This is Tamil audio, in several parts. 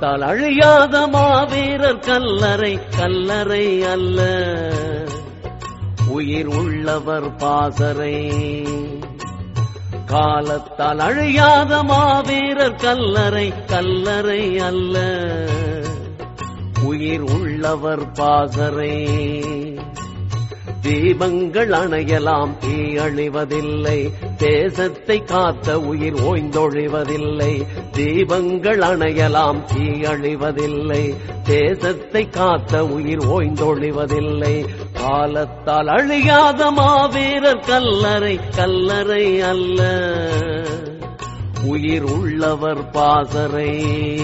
காலத்தால் அழியாத மாவீரர் கல்லறை கல்லறை அல்ல உயிர் உள்ளவர் பாசறை காலத்தால் அழியாத மாவீரர் கல்லறை கல்லறை அல்ல உயிர் உள்ளவர் பாசறை தீபங்கள் அணையலாம் தீ அழிவதில்லை தேசத்தை காத்த உயிர் ஓய்ந்தொழிவதில்லை தீபங்கள் அணையலாம் தீ அழிவதில்லை தேசத்தை காத்த உயிர் ஓய்ந்தொழிவதில்லை காலத்தால் அழியாத மாவீரர் கல்லறை கல்லறை அல்ல உயிர் உள்ளவர் பாசறை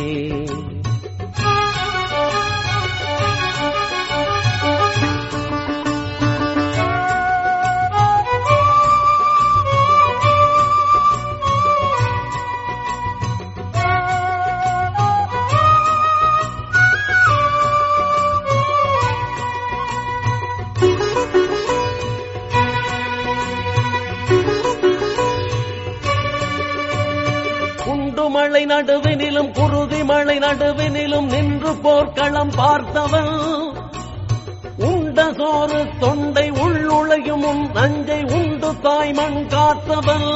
குண்டுமலை நடுவினிலும் குருதி மலை நடுவினிலும் நின்று போர்க்களம் பார்த்தவன் உண்ட சோறு தொண்டை உள்ளுழையும் உன் நஞ்சை உண்டு தாய்மண் காத்தவன்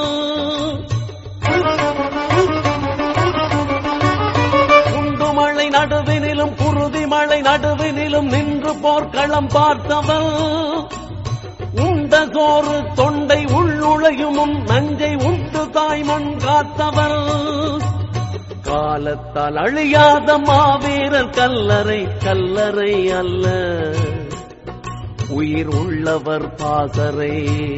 குண்டுமலை நடுவினிலும் குருதி மலை நடுவினிலும் நின்று போர்க்களம் பார்த்தவன் உண்ட சோறு தொண்டை உள்ளுழையும் உன் நஞ்சை உண்டு தாய்மண் காத்தவர் காலத்தால் அழியாத மாவீரர் கல்லறை கல்லறை அல்ல உயிர் உள்ளவர் பாசறை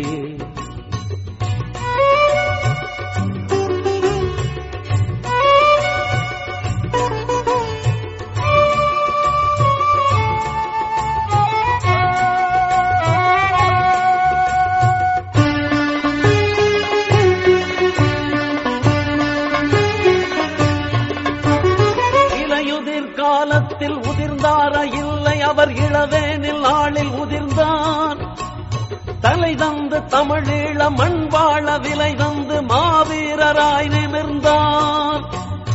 இலையுதிர் காலத்தில் உதிர்ந்தார இல்லை அவர் இளவேனில் நாளில் உதிர்ந்தார் தலை தந்து தமிழீழ மண் வாழ விலை தந்து மாவீரராய் நிமிர்ந்தார்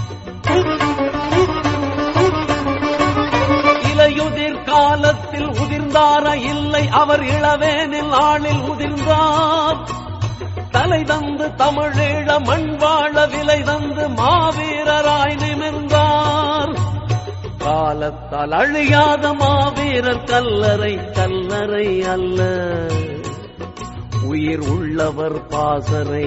இலையுதிர் காலத்தில் உதிர்ந்தார இல்லை அவர் இளவேனில் நாளில் உதிர்ந்தார் தலை தந்து தமிழீழ மண் வாழ விலை தந்து மாவீரராய் நிமிர்ந்தார் காலத்தால் அழியாத மாவீரர் கல்லறை கல்லறை அல்ல உயிர் உள்ளவர் பாசறை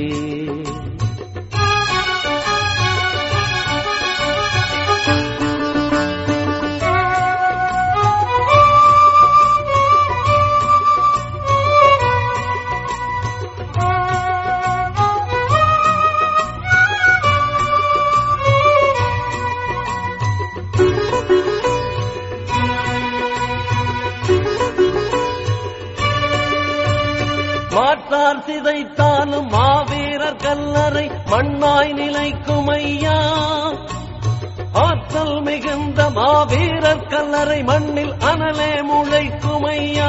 மாற்றார் சிதைத்தாலும் மாவீரர் கல்லறை மண்ணாய் நிலைக்கும் ஐயா ஆற்றல் மிகுந்த மாவீரர் கல்லறை மண்ணில் அனலே முளைக்கும் ஐயா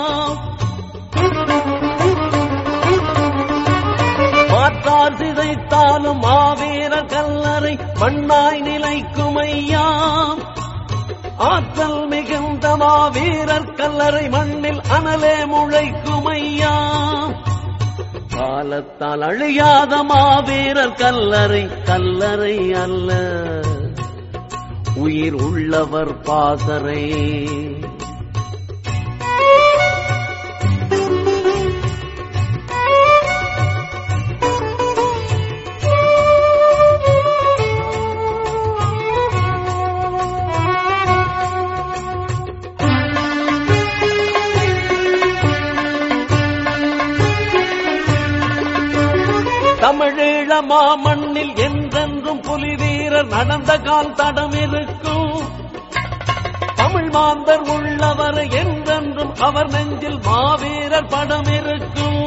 மாற்றார் சிதைத்தாலும் மாவீரர் கல்லறை மண்ணாய் நிலைக்கும் ஐயா ஆற்றல் மிகுந்த மாவீரர் கல்லறை மண்ணில் அனலே முளைக்கும் ஐயா காலத்தால் அழியாத மாவீரர் கல்லறை கல்லறை அல்ல உயிர் உள்ளவர் பாசறை தமிழீழ மாமண்ணில் என்றென்றும் புலி வீரர் நடந்த கால் தடம் இருக்கும் தமிழ் மாந்தர் உள்ளவர் என்றென்றும் அவர் நெஞ்சில் மாவீரர் படம் இருக்கும்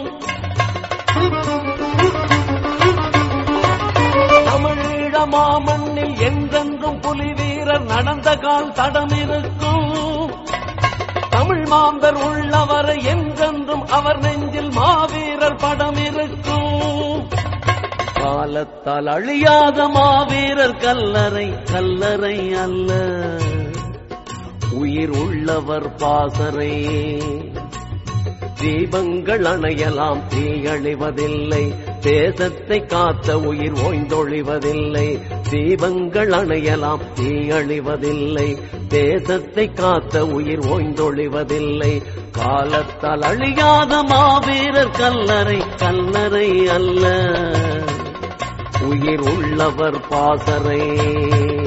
தமிழீழ மாமண்ணில் என்றென்றும் புலி வீரர் நடந்த கால் தடம் இருக்கும் தமிழ் மாந்தர் உள்ளவர் என்றென்றும் அவர் நெஞ்சில் மாவீரர் படம் இருக்கும் காலத்தால் அழியாத மாவீரர் கல்லறை கல்லறை அல்ல உயிர் உள்ளவர் பாசறை தீபங்கள் அணையலாம் தீயழிவதில்லை தேசத்தை காத்த உயிர் ஓய்ந்தொழிவதில்லை தீபங்கள் அணையலாம் தீயழிவதில்லை தேசத்தை காத்த உயிர் ஓய்ந்தொழிவதில்லை காலத்தால் அழியாத மாவீரர் கல்லறை கல்லறை அல்ல உயிர் உள்ளவர் பாசறை